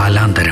കാലാന്തരം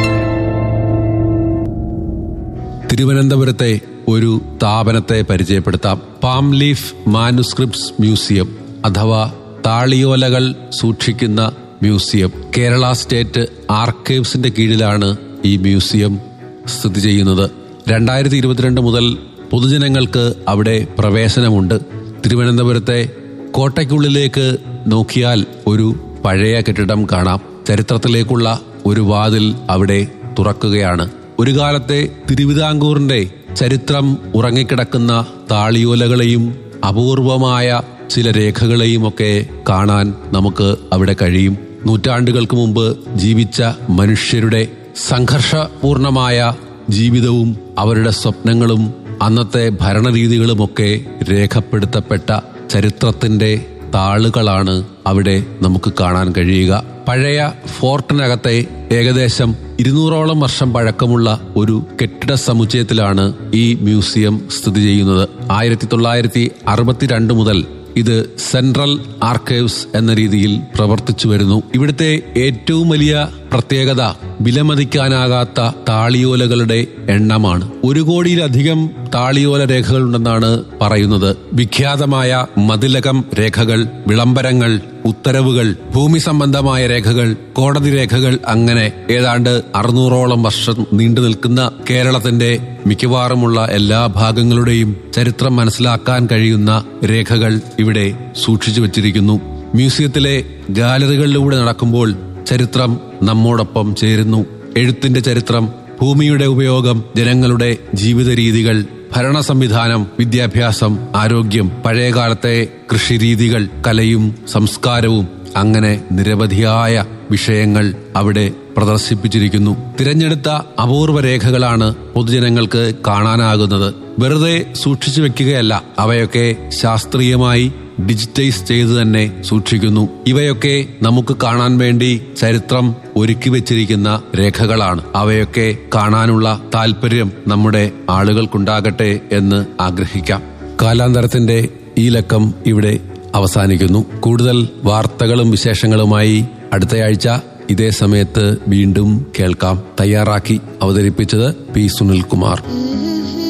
തിരുവനന്തപുരത്തെ ഒരു സ്ഥാപനത്തെ പരിചയപ്പെടുത്താം പാം ലീഫ് മാനുസ്ക്രിപ്റ്റ്സ് മ്യൂസിയം അഥവാ താളിയോലകൾ സൂക്ഷിക്കുന്ന മ്യൂസിയം കേരള സ്റ്റേറ്റ് ആർക്കൈവ്സിന്റെ കീഴിലാണ് ഈ മ്യൂസിയം സ്ഥിതി ചെയ്യുന്നത് രണ്ടായിരത്തി ഇരുപത്തിരണ്ട് മുതൽ പൊതുജനങ്ങൾക്ക് അവിടെ പ്രവേശനമുണ്ട് തിരുവനന്തപുരത്തെ കോട്ടയ്ക്കുള്ളിലേക്ക് നോക്കിയാൽ ഒരു പഴയ കെട്ടിടം കാണാം ചരിത്രത്തിലേക്കുള്ള ഒരു വാതിൽ അവിടെ തുറക്കുകയാണ് ഒരു കാലത്തെ തിരുവിതാംകൂറിന്റെ ചരിത്രം ഉറങ്ങിക്കിടക്കുന്ന താളിയോലകളെയും അപൂർവമായ ചില രേഖകളെയും ഒക്കെ കാണാൻ നമുക്ക് അവിടെ കഴിയും നൂറ്റാണ്ടുകൾക്ക് മുമ്പ് ജീവിച്ച മനുഷ്യരുടെ സംഘർഷപൂർണമായ ജീവിതവും അവരുടെ സ്വപ്നങ്ങളും അന്നത്തെ ഭരണരീതികളുമൊക്കെ രേഖപ്പെടുത്തപ്പെട്ട ചരിത്രത്തിന്റെ താളുകളാണ് അവിടെ നമുക്ക് കാണാൻ കഴിയുക പഴയ ഫോർട്ടിനകത്തെ ഏകദേശം ഇരുന്നൂറോളം വർഷം പഴക്കമുള്ള ഒരു കെട്ടിട സമുച്ചയത്തിലാണ് ഈ മ്യൂസിയം സ്ഥിതി ചെയ്യുന്നത് ആയിരത്തി തൊള്ളായിരത്തി അറുപത്തിരണ്ട് മുതൽ ഇത് സെൻട്രൽ ആർക്കൈവ്സ് എന്ന രീതിയിൽ പ്രവർത്തിച്ചു വരുന്നു ഇവിടുത്തെ ഏറ്റവും വലിയ പ്രത്യേകത വിലമതിക്കാനാകാത്ത താളിയോലകളുടെ എണ്ണമാണ് ഒരു കോടിയിലധികം താളിയോല രേഖകളുണ്ടെന്നാണ് പറയുന്നത് വിഖ്യാതമായ മതിലകം രേഖകൾ വിളംബരങ്ങൾ ഉത്തരവുകൾ ഭൂമി സംബന്ധമായ രേഖകൾ കോടതി രേഖകൾ അങ്ങനെ ഏതാണ്ട് അറുന്നൂറോളം വർഷം നീണ്ടു നിൽക്കുന്ന കേരളത്തിന്റെ മിക്കവാറുമുള്ള എല്ലാ ഭാഗങ്ങളുടെയും ചരിത്രം മനസ്സിലാക്കാൻ കഴിയുന്ന രേഖകൾ ഇവിടെ സൂക്ഷിച്ചു വച്ചിരിക്കുന്നു മ്യൂസിയത്തിലെ ഗാലറികളിലൂടെ നടക്കുമ്പോൾ ചരിത്രം നമ്മോടൊപ്പം ചേരുന്നു എഴുത്തിന്റെ ചരിത്രം ഭൂമിയുടെ ഉപയോഗം ജനങ്ങളുടെ ജീവിത രീതികൾ ഭരണ സംവിധാനം വിദ്യാഭ്യാസം ആരോഗ്യം പഴയകാലത്തെ കൃഷിരീതികൾ കലയും സംസ്കാരവും അങ്ങനെ നിരവധിയായ വിഷയങ്ങൾ അവിടെ പ്രദർശിപ്പിച്ചിരിക്കുന്നു തിരഞ്ഞെടുത്ത അപൂർവ രേഖകളാണ് പൊതുജനങ്ങൾക്ക് കാണാനാകുന്നത് വെറുതെ സൂക്ഷിച്ചു വെക്കുകയല്ല അവയൊക്കെ ശാസ്ത്രീയമായി ഡിജിറ്റൈസ് ചെയ്തു തന്നെ സൂക്ഷിക്കുന്നു ഇവയൊക്കെ നമുക്ക് കാണാൻ വേണ്ടി ചരിത്രം ഒരുക്കി വെച്ചിരിക്കുന്ന രേഖകളാണ് അവയൊക്കെ കാണാനുള്ള താല്പര്യം നമ്മുടെ ആളുകൾക്കുണ്ടാകട്ടെ എന്ന് ആഗ്രഹിക്കാം കാലാന്തരത്തിന്റെ ഈ ലക്കം ഇവിടെ അവസാനിക്കുന്നു കൂടുതൽ വാർത്തകളും വിശേഷങ്ങളുമായി അടുത്തയാഴ്ച ഇതേ സമയത്ത് വീണ്ടും കേൾക്കാം തയ്യാറാക്കി അവതരിപ്പിച്ചത് പി സുനിൽകുമാർ